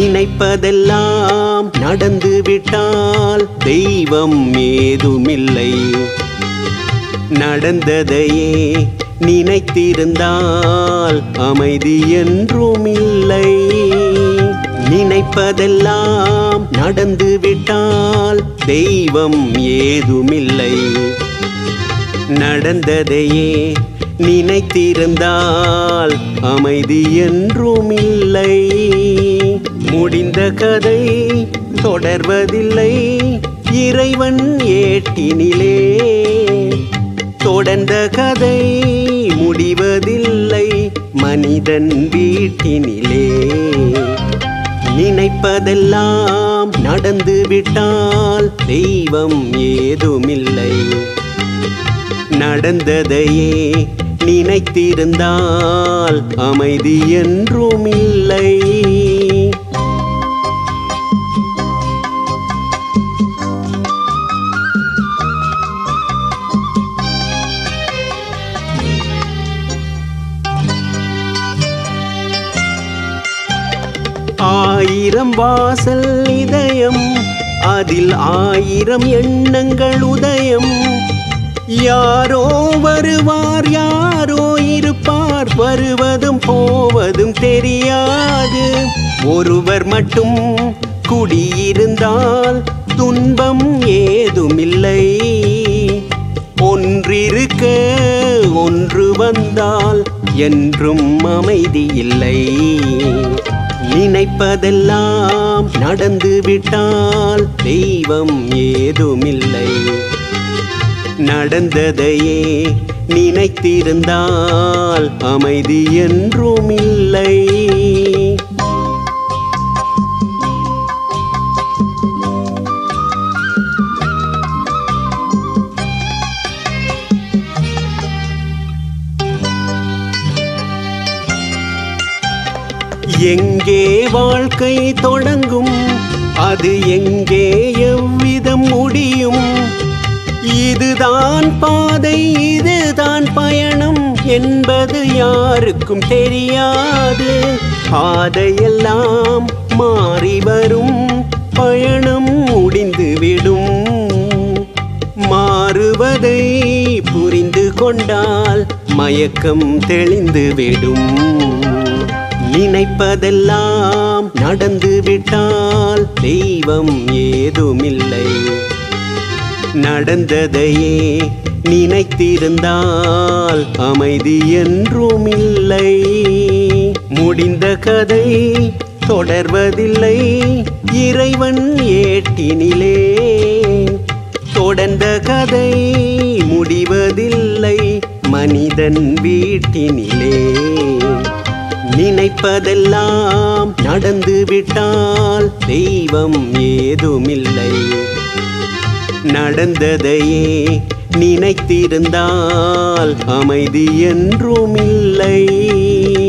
நினைப்பதெல்லாம் நடந்து விட்டால் தெய்வம் ஏதுமில்லை நடந்ததையே நினைத்திருந்தால் அமைதி என்றும் இல்லை நினைப்பதெல்லாம் நடந்து விட்டால் தெய்வம் ஏதுமில்லை நடந்ததையே நினைத்திருந்தால் அமைதி என்றும் இல்லை முடிந்த கதை தொடர்வதில்லை இறைவன் ஏட்டினிலே தொடர்ந்த கதை முடிவதில்லை மனிதன் வீட்டினிலே நினைப்பதெல்லாம் நடந்து விட்டால் தெய்வம் ஏதுமில்லை நடந்ததையே நினைத்திருந்தால் அமைதி என்றும் இல்லை ஆயிரம் வாசல் இதயம் அதில் ஆயிரம் எண்ணங்கள் உதயம் யாரோ வருவார் யாரோ இருப்பார் வருவதும் போவதும் தெரியாது ஒருவர் மட்டும் குடியிருந்தால் துன்பம் ஏதுமில்லை ஒன்றிருக்க ஒன்று வந்தால் என்றும் அமைதி இல்லை நினைப்பதெல்லாம் நடந்து விட்டால் தெய்வம் ஏதுமில்லை நடந்ததையே நினைத்திருந்தால் அமைதி என்றும் இல்லை எங்கே வாழ்க்கை தொடங்கும் அது எங்கே எவ்விதம் முடியும் இதுதான் பாதை இதுதான் பயணம் என்பது யாருக்கும் தெரியாது பாதையெல்லாம் மாறி வரும் பயணம் முடிந்துவிடும் மாறுவதை புரிந்து கொண்டால் மயக்கம் தெளிந்துவிடும் நினைப்பதெல்லாம் நடந்து விட்டால் தெய்வம் ஏதுமில்லை நடந்ததையே நினைத்திருந்தால் அமைதி என்றும் இல்லை முடிந்த கதை தொடர்வதில்லை இறைவன் ஏட்டினிலே தொடர்ந்த கதை முடிவதில்லை மனிதன் வீட்டினிலே நினைப்பதெல்லாம் நடந்து விட்டால் தெய்வம் ஏதுமில்லை நடந்ததையே நினைத்திருந்தால் அமைதி என்றும் இல்லை